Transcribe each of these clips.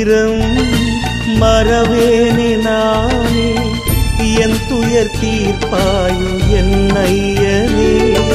சிவமந்திரம் மறவேனே நானே என் துயர் தீர்ப்பாயு என் ஐயனே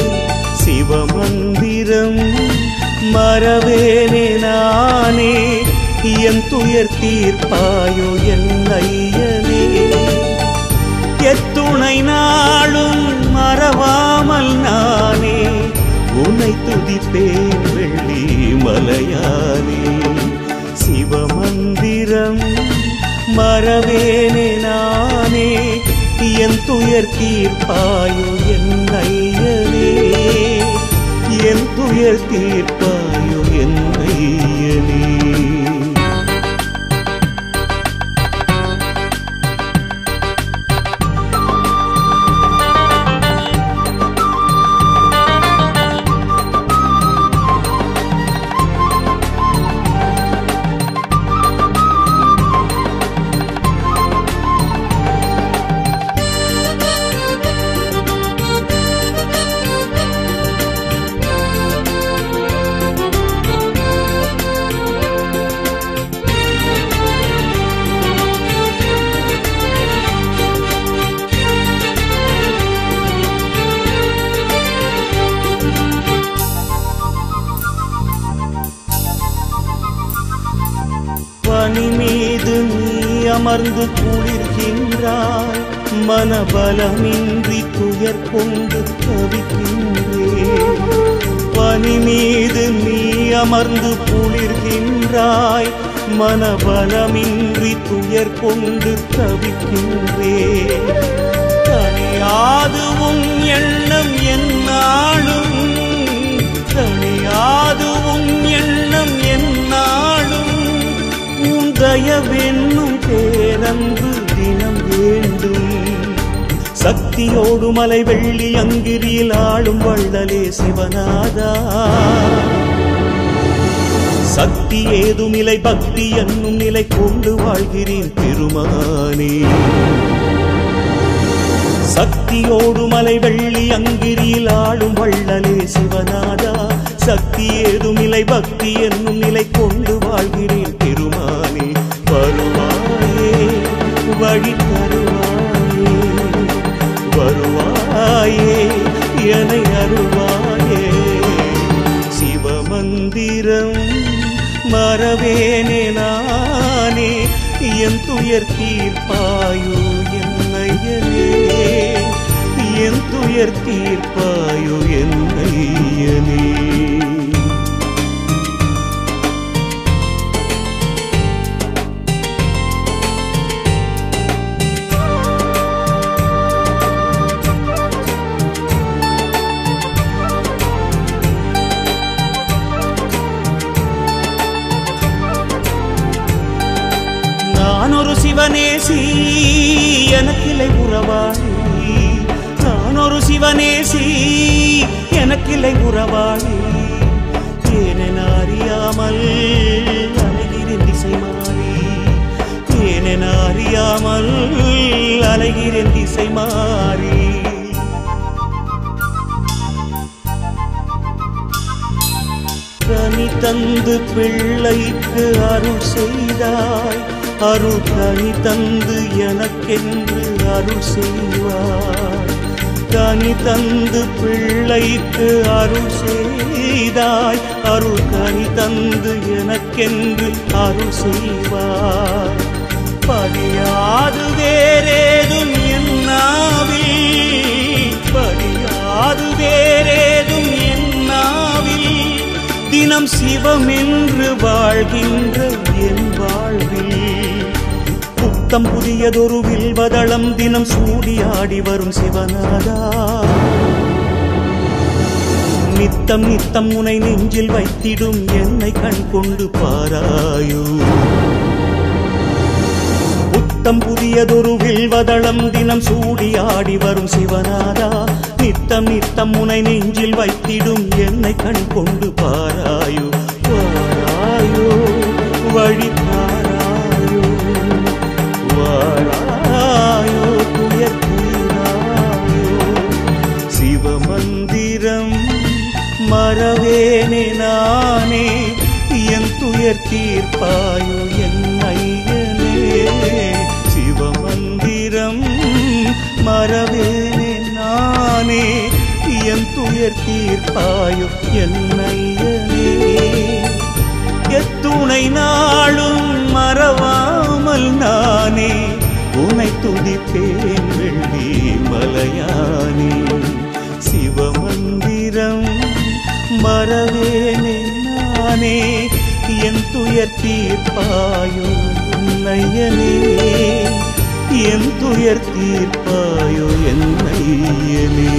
சிவமந்திரம் மறவேனே நானே என் துயர் தீர்ப்பாயோ என் ஐயனே எத்துணை நாளும் மறவாமல் நானே உன்னை துதிப்பேன் வெள்ளி மலையானே சிவமந்திரம் மறவேனே நானே என் துயர் தீர்ப்பாயோ என் ஐயனே என் துயர் தீர்ப்பாயோ என் ஐயனே பனி மீது நீ அமர்ந்து குளிர்கின்றாய் மனபலமின்றி துயர் கொண்டு தவிக்கின்றேன் பனி மீது நீ அமர்ந்து குளிர்கின்றாய் மனபலமின்றி துயர் கொண்டு தவிக்கின்றேன் தனியாது உன் எண்ணம் என்னாலும் தனியாது உன் எண்ணம் என்னாலும் உன் தயவென்னும் பேரன்பு தினம் வேண்டும் சக்தியோடு மலை வெள்ளி அங்கிரியில் ஆளும் வள்ளலே சிவநாதா சக்தி ஏதுமில்லை பக்தி என்னும் நிலை கொண்டு வாழ்கிறேன் பெருமானே சக்தியோடு மலை வெள்ளி அங்கிரியில் ஆளும் வள்ளலே சிவநாதா சக்தி ஏதுமில்லை பக்தி என்னும் நிலை கொண்டு வாழ்கிறேன் பெருமானே வருவாயே வழி தருவாயே வருவாயே என்னை அருவாயே சிவமந்திரம் மறவேனே நானே என் துயர் தீர்ப்பாயோ என்னையனே என் துயர் தீர்ப்பாயோ என்னையனே நான் ஒரு சிவனேசி எனக்கில்லை உறவாளி நான் ஒரு சிவனேசி எனக்கில்லை உறவாளி ஏனென அறியாமல் அலைகிறேன் திசை மாறி ஏனென அறியாமல் அலைகிறேன் திசை மாறி கனி தந்து பிள்ளைக்கு அருள் செய்தாய் அருள் கனி தந்து எனக்கென்று அருள் செய்வாய் கனி தந்து பிள்ளைக்கு அருள் செய்தாய் அருள் கனி தந்து எனக்கென்று அருள் செய்வாய் பதியாது வேறேதும் என்னாவில் பதியாது வேறேதும் என்னாவில் தினம் சிவம் என்று வாழ்கின்ற என் வாழ்வில் புத்தம் புதியதொரு வில்வதளம் தினம் சூடியாடி வரும் சிவநாதா நித்தம் நித்தம் உனை நெஞ்சில் வைத்திடும் என்னை கண் கொண்டு பாராயோ புத்தம் புதியதொரு வில்வதளம் தினம் சூடியாடி வரும் சிவநாதா நித்தம் நித்தம் உனை நெஞ்சில் வைத்திடும் என்னை கண் கொண்டு பாராயோ வாராயோ வழி தாராயோ வாராயோ துயர் தீராயோ சிவமந்திரம் மறவேனே நானே என் துயர் துயர் தீர்ப்பாயோ என் ஐயனே சிவமந்திரம் மறவேனே நானே என் துயர் தீர்ப்பாயோ என் ஐயனே எத்துணை நாளும் மறவாமல் நானே உனை துதிப்பேன் வெள்ளி மலையானே சிவமந்திரம் மறவேனே நானே என் துயர் தீர்ப்பாயோ நையனே என் துயர் தீர்ப்பாயோ என் நையனே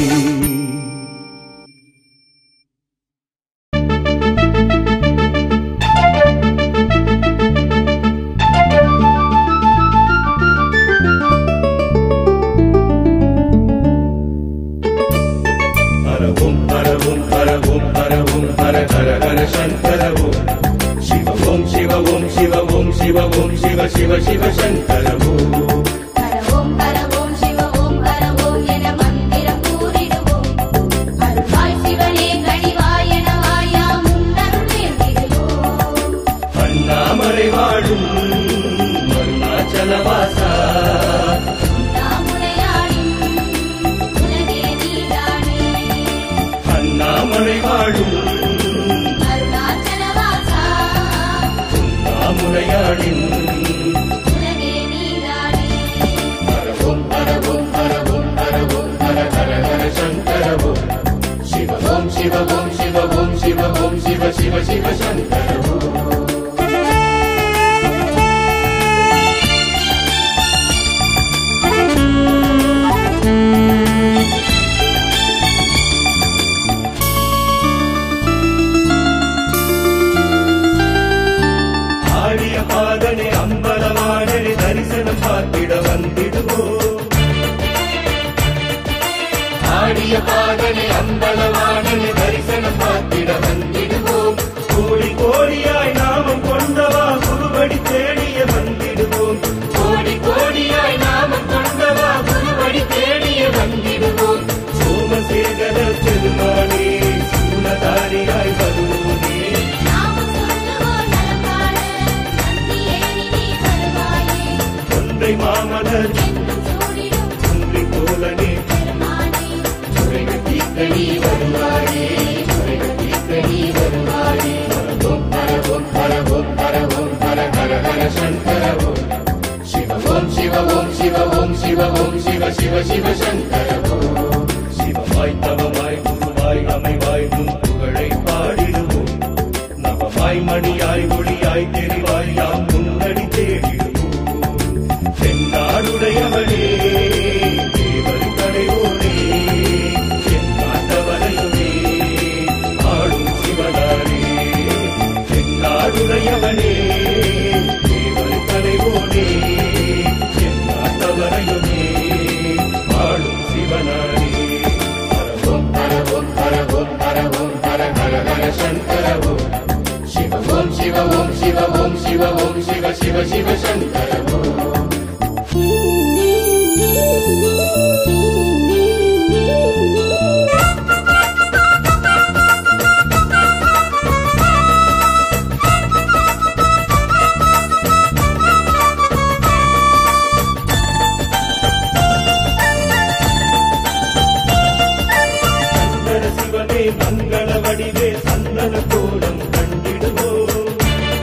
ஹரவும் ஹரவும் ஹரவும் ஹரவும் ஹர ஹர ஹர சங்கரவும் சிவவும் சிவவும் சிவவும் சிவவும் சிவ சிவ சிவ சங்கரவும் ஹரவோம் ஹரவோம் சிவவோம் ஹரவோம் என மந்திரம் கூறிடுவோம் அருள்வாய் சிவனே கனிவாய் என வாயாம் உன்னருள் வேண்டிடுவோம் அண்ணாமலை வாழும் அருணாச்சலவாசா நாமுடையாடும் உலகே நீதானே அண்ணாமலை வாழும் அருணாச்சலவாசா நாமுனையாளின் உலகே நீதானே ஹரவும் ஹரவும் ஹரவும் ஹரவும் ஹர ஹர ஹர சங்கரவும் சிவவும் சிவவும் சிவவும் சிவவும் சிவ சிவ சிவ சங்கரவும் ஆடிய பாதனை அம்பலவாடனை தரிசனம் பார்த்திட வந்திடுவோம் ஆடிய பாதனை அம்பலவாடனை தரிசனம் பார்த்திட வந்திடுவோம் கோடி கோடியாய் நாமம் கொண்டவா குருவடி தேடிய வந்திடுவோம் கோடி கோடியாய் நாமம் கொண்டவா குருவடி தேடிய வந்திடுவோம் சோமசேகர பெருமானே சூலதாரியாய் வருவோனே நாமும் சொல்லுவோம் நலங்காட நந்தியேறி நீ வருவாயே ஒன்றை மாமலர் என்றும் சூடிடும் ஒன்றை போலனே பெருமானே முறைகள் தீர்க்க நீ வருவாயே முறைகள் தீர்க்க நீ வருவாயே ஹரவும் ஹரவும் ஹரவும் ஹரவும் ஹர ஹர ஹர சங்கரவும் சிவவும் சிவவும் சிவவும் சிவவும் சிவ சிவ சிவ சங்கரவும் சிவமாய் தவமாய் குருவாய் அமைவாய் முன் புகழை பாடிடுவோம் நவமாய் மணியாய் ஒளியாய் தெரிவாய் யாம் முன்னடி தேடிடுவோம் தென்னாடுடையவனே தேவர் கடையோனே என் காட்டவரையுமே ஆளும் சிவனாரே தென்னாடுடையவனே தேவர் கடையோனே என் காட்டவரையுமே ஆளும் சிவனாரே ஹரவும் ஹரவும் ஹரவும் ஹரவும் ஹர ஹர ஹர சங்கரவும் சிவவும் சிவவும் சிவவும் சிவவும் சிவ சிவ சிவ சங்கரவும் சங்கர சிவனே மங்கள வடிவே சந்தன கோலம் கண்டிடுவோம்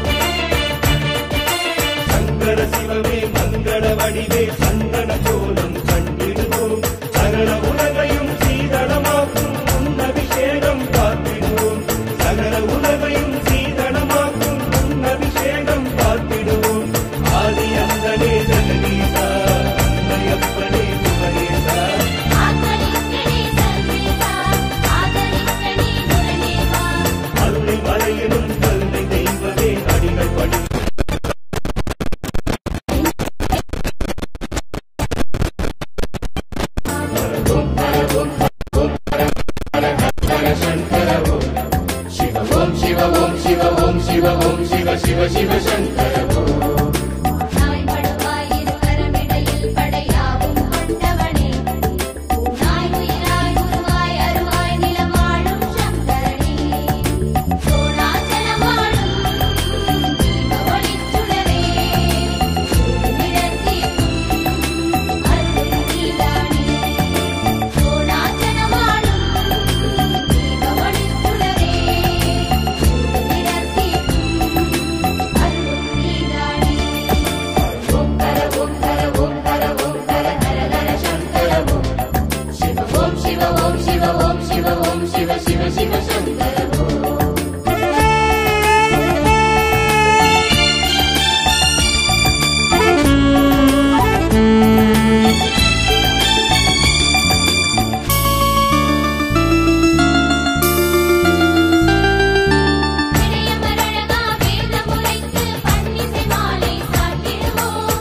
சங்கர சிவமே மங்கள வடிவே சந்தன கோலம் கண்டிடுவோம் சகல உலகையும் சீதளமாக்கும் உன் அபிஷேகம் பார்த்திடுவோம் சகல உலகையும் சீதளமாக்கும் உன் அபிஷேகம் பார்த்திடுவோம் ஆதி அந்தனே ஜெகதீசா அன்னையப்பனே புகழேசா ஆதரிக்கணே சர்வேசா ஆதரிக்கணே முரணேவா அருளை மலையிலும் கல்லை தெய்வமே அடிகள் படி ஹரவும் ஹரவும் ஹரவும் ஹர ஹர ஹர சங்கரவும் சிவவும் சிவவும் சிவவும் சிவவும் சிவ சிவ சிவ சங்கரவும் நாய் படுவாய் இருவரமிடையில் படையாவும் கொண்டவனே நாய் உயிராய் உருவாய் அருவாய் நிலமாளும் சங்கரனே சோழாச்சலமாளும் சிவ சிவ சிவ சங்கர ஓம் இடையமரழகா வேத முறைக்கு பன்னிசை மாலை சாட்டிடுவோம்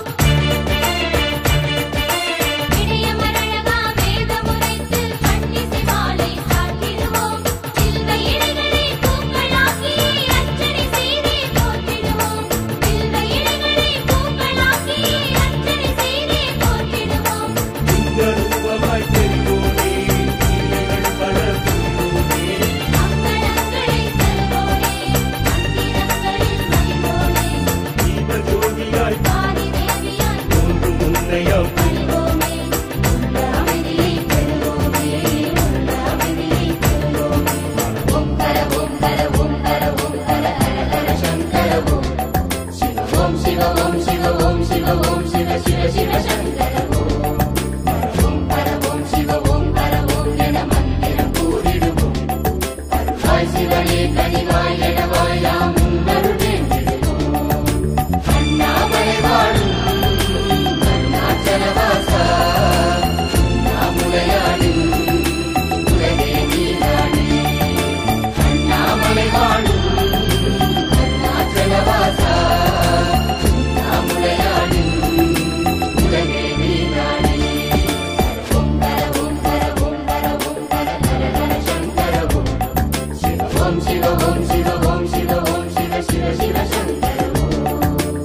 இடையமரழகா வேத முறைக்கு பன்னிசை மாலை சாட்டிடுவோம் சில்வ இடைகளை பூக்களாக்கி அர்ச்சனை செய்தே போற்றிடுவோம் சில்வ இடைகளை பூக்களாக்கி அர்ச்சனை செய்தே போற்றிடுவோம் லிங்கரூபமாய் தெரிவோனே லீலைகள் பல புரிவோனே அங்கணங்களை தருவோனே அந்திரங்களில் மகிழ்வோனே தீபஜோதியாய் ஆதி தேவியாய் தோன்றும் உன்னையாம் பணிவோமே உள்ள அமைதியை பெறுவோமே உள்ள அமைதியை பெறுவோமே ஓம்கர ஓம்கர ஓம்கர ஓம்கர ஹர ஹர சங்கர ஓம் சிவ ஓம் சிவ ஓம் சிவ ஓம் சிவ ஓம் சிவ சிவ சிவ சங்கர ஓம் ஓம் பர ஓம் சிவ ஓம் பர ஓம் என மந்திரம் கூறிடுவோம் அருள்வாய் சிவனே கனிவாய் எனவாய் யாம் உன்னருள் வேண்டிடுவோம் அண்ணாமலை வாழும் அருணாச்சலவாசா உண்ணாமுலையாடும் உலகே நீதானே அண்ணாமலை வாழும் அருணாச்சலவாசா உண்ணாமுலையாடும் உலகே நீதானே ஓம் கர ஓம் கர ஓம் கர ஓம் கர ஹர ஹர சங்கர ஓம் சிவ ஓம் சிவ ஓம் சிவ ஓம் சிவ ஓம் சிவ சிவ சிவ சங்கர ஓம்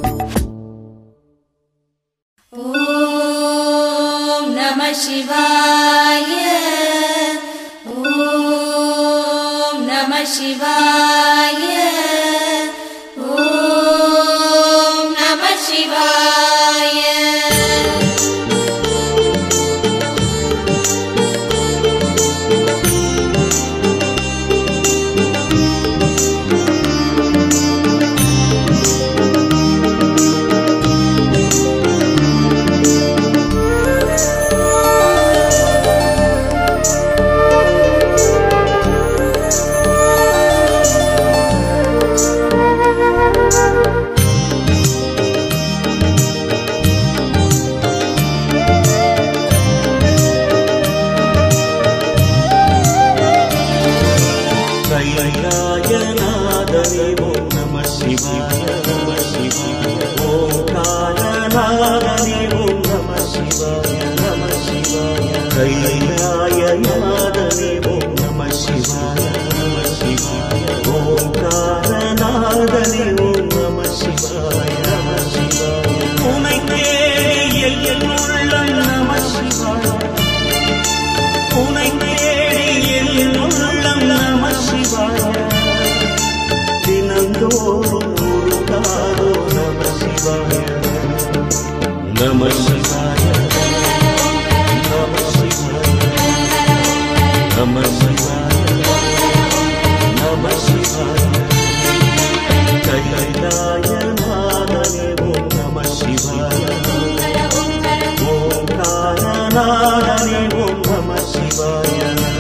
ॐ नमः शिवाय ॐ नमः शिवाय ॐ नमः शिवाय கைலாயநாதனே ஓம் நம சிவாய நம சிவாய ஓங்காரநாதனே ஓம் நம சிவாய நம சிவாய கைலாயநாதனே ஓம் நம சிவாய நம சிவாய ஓங்காரநாதனே ஓம் நம சிவாய நம சிவாய உனை தேடி என் உள்ளம் நம சிவாய உனை தேடி என் உள்ளம் நம சிவாய தினந்தோறும் உருகாதோ நம சிவாய நம சிவாய நம சிவாய நம சிவாய நம சிவாய கைலாய நாதனே ஓம் நம சிவாய ஓங்காரநாதனே ஓம் நம சிவாய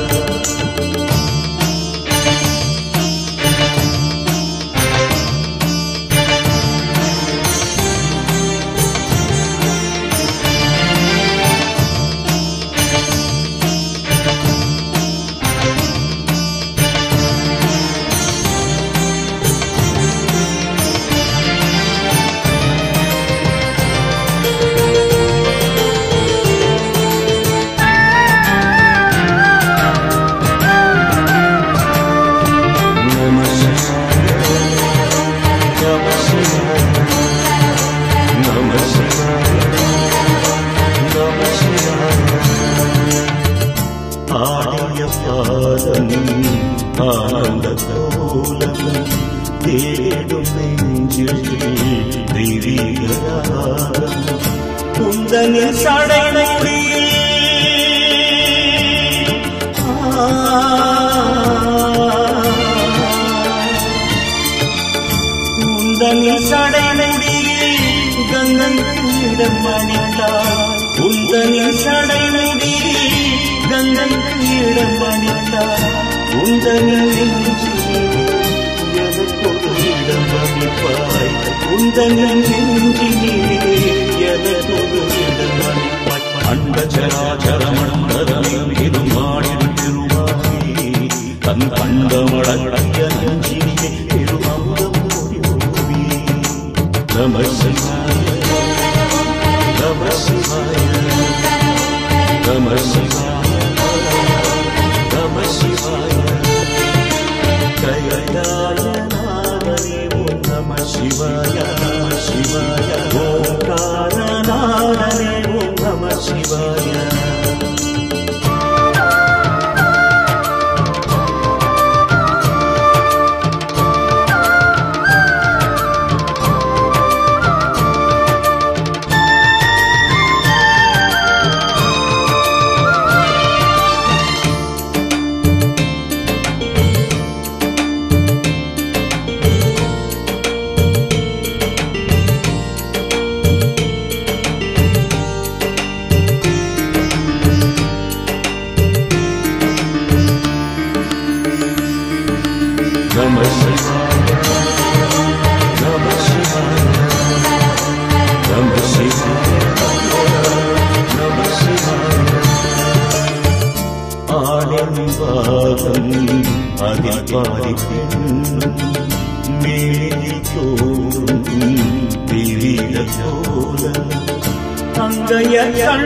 நம சிவாய நம சிவாய நம சிவாய நம சிவாய ஆடிய பாதம் ஆனந்த கோலம் தேடும் நெஞ்சில் திரிகராரம் குந்தனில் சடைமுடி உந்தனில் சடைமுடியில் கங்கையிடம் அணிந்தார் உந்தனில் சடைமுடியில் கங்கையிடம் அணிந்தார் உந்தனின் நெஞ்சிலே எனக்கொரு இடம் அமைப்பாய் உந்தனின் நெஞ்சிலே எனக்கொரு இடம் அமைப்பாய் அண்ட சராச்சரமண்டலம் இருமாடின் திருவாகி தன் கண்டமடங்கிய நெஞ்சிலே பெருமந்தம் ஓடி நம சிவாய நம சிவாய நம சிவாய நம சிவாய கைலாய நாதனே ஓம் நம சிவாய நம சிவாய ஓங்கார நாதனே ஓம் நம சிவாய நம சிவாய நம சிவாய நம சிவாய நம சிவாய ஆடம்பாகம் அதில் பாதிக்கும் மேலில் தோறும் திரித போல அங்கைய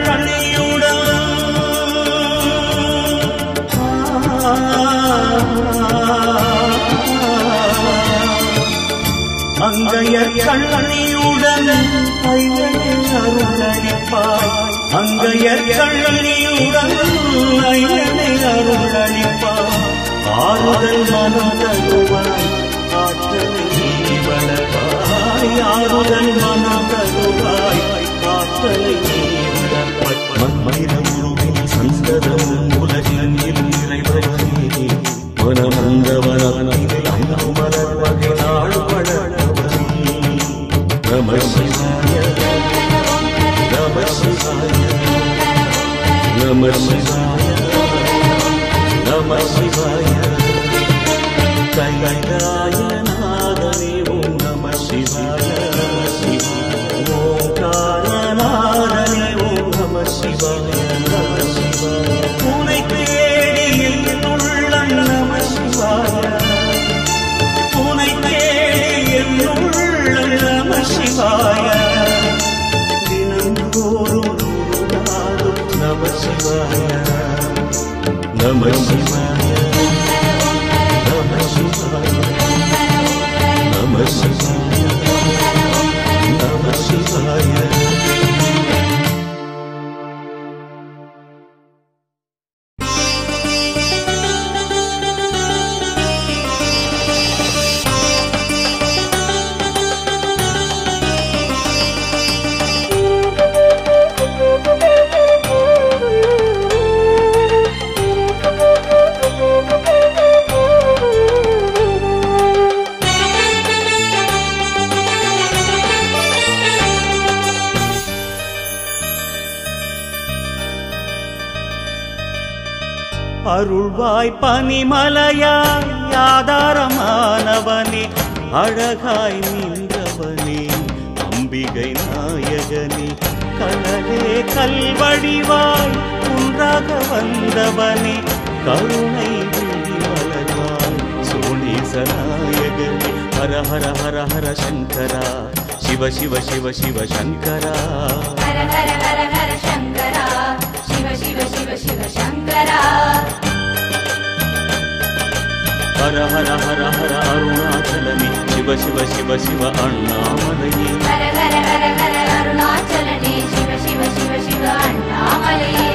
அங்கையர் கண்ணனியுடன் ஐயனே அருளளிப்பாய் அங்கையர் கண்ணனியுடன் ஐயனே அருளளிப்பாய் ஆறுதல் மனம் தருவாய் ஆற்றலை நீ வளர்ப்பாய் ஆறுதல் மனம் தருவாய் ஆற்றலை நீ வளர்ப்பாய் மந்திரம் உருவில் சந்ததம் உலகில் நிறைவரே மனமந்தவனத்தில் அங்கு மலர்வகை நாள் வளர்ப்பவனே நம சிவாய நம சிவாய நம சிவாய நம சிவாய கைலாய நாதனே ஓம் நம சிவாய நம சிவாய ஓங்கார நாதனே ஓம் நம சிவாய நம சிவாய உனை தேடி என் உள்ளம் நம சிவாய உனை தேடி என் உள்ளம் நம சிவாய தினந்தோறும் நாளும் நம சிவாய நம சிவாய நம சிவாய நம சிவாய நம சிவாய அருள்வாய் பனிமலையாய் ஆதாரமானவனே அழகாய் நின்றவனே அம்பிகை நாயகனே கனலே கல்வடிவாய் குன்றாக வந்தவனே கருணை விழி வளர்வாய் சோழீச நாயகனே ஹர ஹர ஹர ஹர சங்கரா சிவ சிவ சிவ சிவ சங்கரா ஹர ஹர ஹர ஹர சங்கரா சிவ சிவ சிவ சிவ சங்கரா ஹர ஹர ஹர ஹர அருணாச்சலமே சிவ சிவ சிவ சிவ அண்ணாமலையே ஹர ஹர ஹர ஹர அருணாச்சலனே சிவ சிவ சிவ சிவ அண்ணாமலையே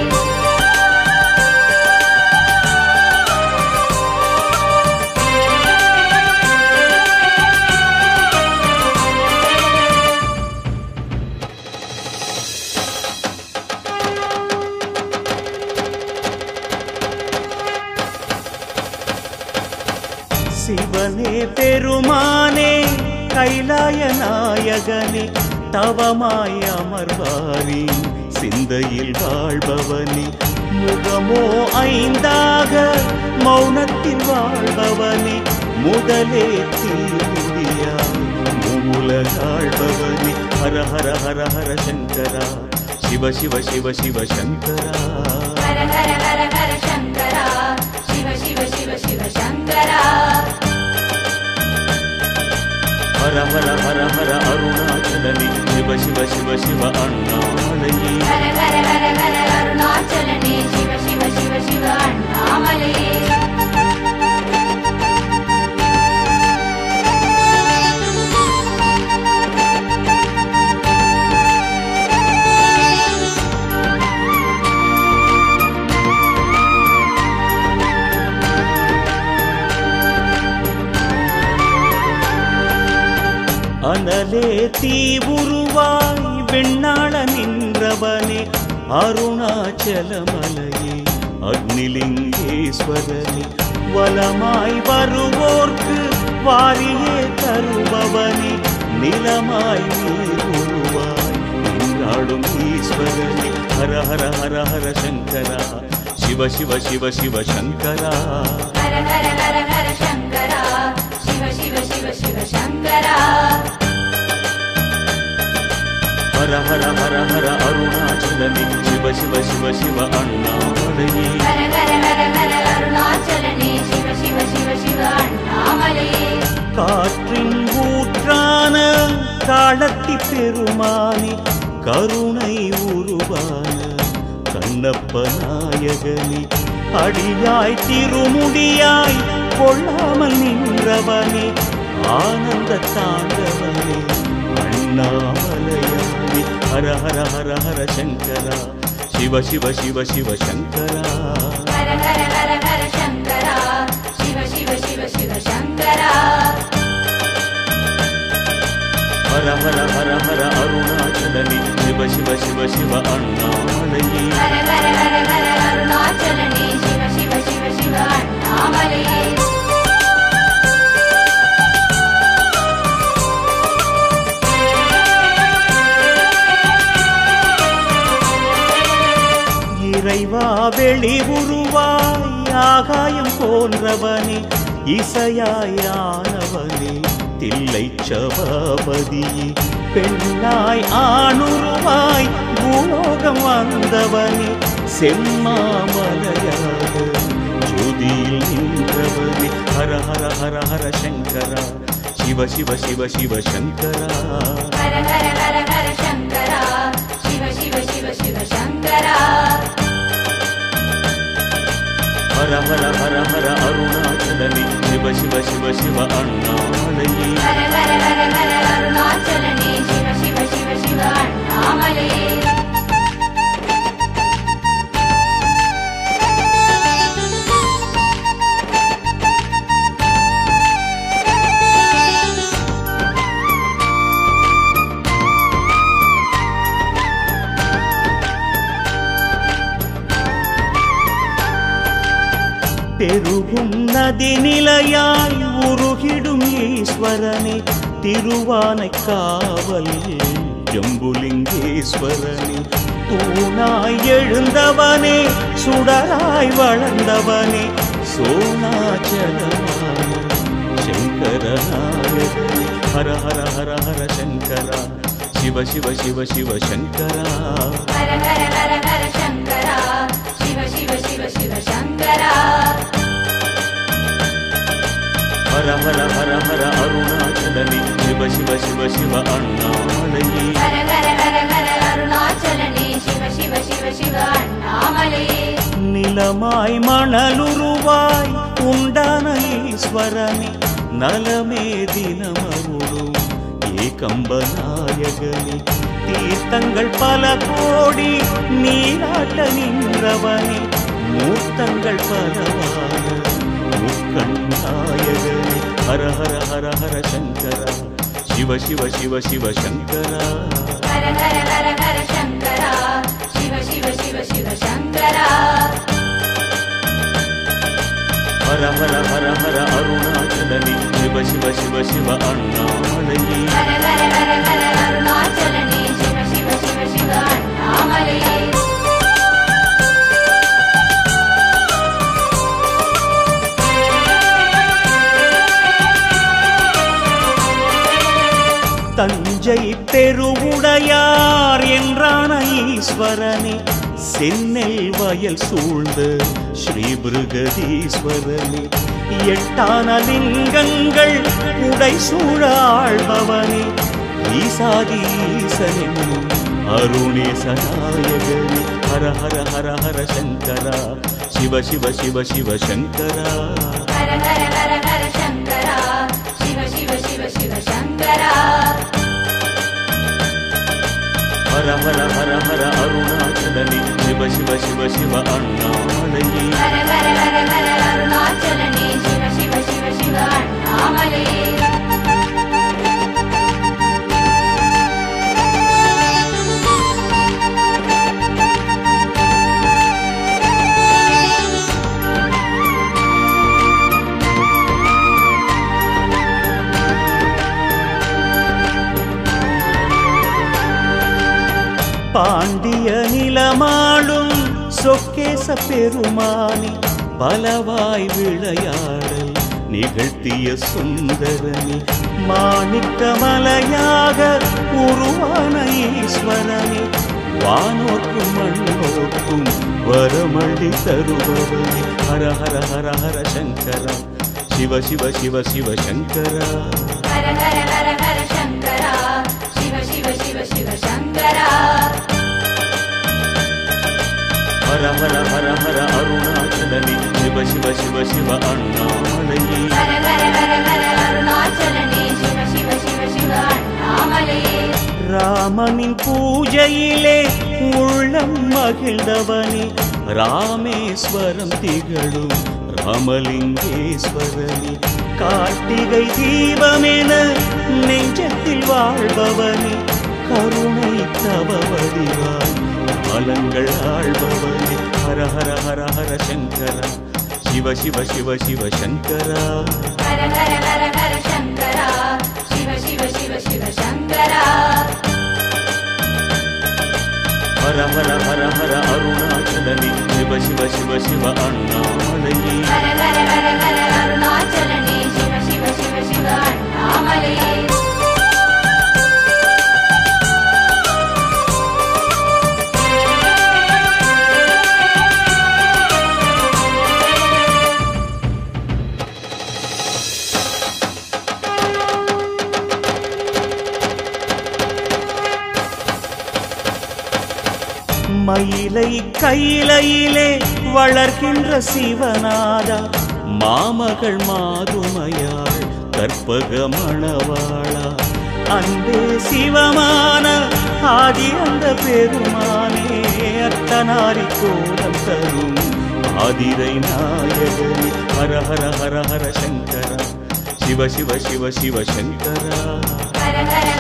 சிவனே பெருமானே கைலாய நாயகனே தவமாய் அமர்வாரி சிந்தையில் வாழ்பவனே முகமோ ஐந்தாக மௌனத்தில் வாழ்பவனே முதலே தீமுடியாய் மூலகாழ்பவனே ஹர ஹர ஹர ஹர சங்கரா சிவ சிவ சிவ சிவ சங்கரா ஹர ஹர ஹர ஹர சங்கரா சிவ சிவ சிவ சிவ சங்கரா ஹர ஹர ஹர ஹர அருணாச்சலனி சிவ சிவ சிவ சிவ அண்ணாமலையே ஹர ஹர ஹர ஹர அருணாச்சலனே சிவ சிவ சிவ சிவ அண்ணாமலையே அனலே தீவுருவாய் வெண்ணாள நின்றவனே அருணாச்சலமலையே அக்னிலிங்கேஸ்வரனே வலமாய் வருவோர்க்கு வாரியே தருபவனே நிலமாய் நீர் உருவாய் நின்றாடும் ஈஸ்வரனே ஹர ஹர ஹர ஹர சங்கரா சிவ சிவ சிவ சிவ சங்கரா ஹர ஹர ஹர ஹர சங்கரா சிவ சிவ சிவ சிவ சங்கரா ஹர ஹர ஹர ஹர அருணாச்சலனே சிவ சிவ சிவ சிவ அண்ணாமலையே ஹர ஹர ஹர ஹர அருணாச்சலனே சிவ சிவ சிவ சிவ அண்ணாமலையே காற்றின் ஊற்றான காலத்தி பெருமானே கருணை உருவான கண்ணப்ப நாயகனே அடியாய் திருமுடியாய் கொள்ளாமல் நின்றவனே ஆனந்த தாண்டவனே அண்ணாமலையானே ஹர ஹர ஹர ஹர சங்கரா சிவ சிவ சிவ சிவ சங்கரா ஹர ஹர ஹர ஹர சங்கரா சிவ சிவ சிவ சிவ சங்கரா ஹர ஹர ஹர ஹர அருணாச்சலனி சிவ சிவ சிவ சிவ அண்ணாமலையே ஹர ஹர ஹர ஹர அருணாச்சலனே சிவ சிவ சிவ சிவ அண்ணாமலையே இறைவா வெளி உருவாய் ஆகாயம் போன்றவனே இசையாயானவனே தில்லை சபாபதியே பெண்ணாய் ஆணுருவாய் பூலோகம் வந்தவனே செம்மாமலையாக ஜோதியில் நின்றவனே ஹர ஹர ஹர ஹர சங்கரா சிவ சிவ சிவ சிவ சங்கரா ஹர ஹர ஹர ஹர சங்கரா சிவ சிவ சிவ சிவ சங்கரா ஹர ஹர ஹர ஹர அருணாச்சலனி சிவ சிவ சிவ சிவ அண்ணாமலையே ஹர ஹர ஹர ஹர அருணாச்சலனே சிவ சிவ சிவ சிவ அண்ணாமலையே பெருகும் நதி நிலையாய் உருகிடும் ஈஸ்வரனே திருவானை காவல் ஜம்புலிங்கேஸ்வரனே தூணாய் எழுந்தவனே சுடராய் வளர்ந்தவனே சோனாச்சலமான சங்கரநாயகனே ஹர ஹர ஹர ஹர சங்கரா சிவ சிவ சிவ சிவ சங்கரா ஹர ஹர ஹர ஹர சங்கரா சிவ சிவ சிவ சிவ சங்கரா ஹர ஹர ஹர ஹர அருணாச்சலனி சிவ சிவ சிவ சிவ அண்ணாமலையே ஹர ஹர ஹர ஹர அருணாச்சலனே சிவ சிவ சிவ சிவ அண்ணாமலையே நிலமாய் மணலுருவாய் உண்டான ஈஸ்வரனே நலமே தினமருளும் ஏகம்பநாயகனே தீர்த்தங்கள் பல கோடி நீராட்ட நின்றவனே மூர்த்தங்கள் பலவான முக்கண்ணாயகனே ஹர ஹர ஹர ஹர சங்கரா சிவ சிவ சிவ சிவ சங்கரா ஹர ஹர ஹர ஹர சங்கரா சிவ சிவ சிவ சிவ சங்கரா ஹர ஹர ஹர ஹர அருணாச்சலனி சிவ சிவ சிவ சிவ அண்ணாமலையே ஹர ஹர ஹர ஹர அருணாச்சலனே சிவ சிவ சிவ சிவ அண்ணாமலையே அண்ணாமலையே தஞ்சை பெருவுடையார் என்றான ஈஸ்வரனே சென்னல் வயல் சூழ்ந்த ஸ்ரீ பிருகதீஸ்வரனே எட்டான லிங்கங்கள் உடை சூழ ஆழ்பவனே ஈசாதி ஈசனென்னும் அருணேசநாயகனே ஹர ஹர ஹர ஹர சங்கரா சிவ சிவ சிவ சிவ சங்கரா ஹர ஹர ஹர ஹர சங்கரா சிவ சிவ சிவ சிவ சங்கரா ஹர ஹர ஹர ஹர அருணாச்சலனே சிவ சிவ சிவ சிவ அண்ணாமலையே ஹர ஹர ஹர ஹர அருணாச்சலனே சிவ சிவ சிவ சிவ அண்ணாமலையே பாண்டிய நிலமாளும் சொக்கேச பெருமானி பலவாய் விளையாடல் நிகழ்த்திய சுந்தரனி மாணிக்கமலையாக உருவான ஈஸ்வரனே வானோர்க்கும் மண்ணோர்க்கும் வரமள்ளி தருபவனே ஹர ஹர ஹர ஹர சங்கரா சிவ சிவ சிவ சிவ சங்கரா ஹர ஹர ஹர ஹர சங்கரா சிவ சிவ சிவ சிவ சங்கரா ஹர ஹர ஹர ஹர அருணாச்சலனே சிவ சிவ சிவ சிவ அண்ணாமலையே ஹர ஹர ஹர ஹர அருணாச்சலனே சிவ சிவ சிவ சிவ அண்ணாமலையே ராமனின் பூஜையிலே உள்ளம் மகிழ்ந்தவனே ராமேஸ்வரம் திகழும் ராமலிங்கேஸ்வரனே கார்த்திகை தீபமென நெஞ்சத்தில் வாழ்பவனே கருணை தவ வடிவாய் மலங்கள் ஆழ்பவனே ஹர ஹர ஹர ஹர சங்கரா சிவ சிவ சிவ சிவ சங்கரா ஹர ஹர ஹர ஹர சங்கரா சிவ சிவ சிவ சிவ சங்கரா ஹர ஹர ஹர ஹர அருணாச்சலனே சிவ சிவ சிவ சிவ அண்ணாமலையே ஹர ஹர ஹர ஹர அருணாச்சலனே சிவ சிவ சிவ சிவ அண்ணாமலையே மயிலை கையிலையிலே வளர்கின்ற சிவநாதா மாமகள் மாதுமையாள் கற்பக மணவாளா அன்பே சிவமான ஆதி அந்த பெருமானே அத்தனாரி கோலம் தரும் ஆதிரை நாயகனே ஹர ஹர ஹர ஹர சங்கரா சிவ சிவ சிவ சிவ சங்கரா ஹர ஹர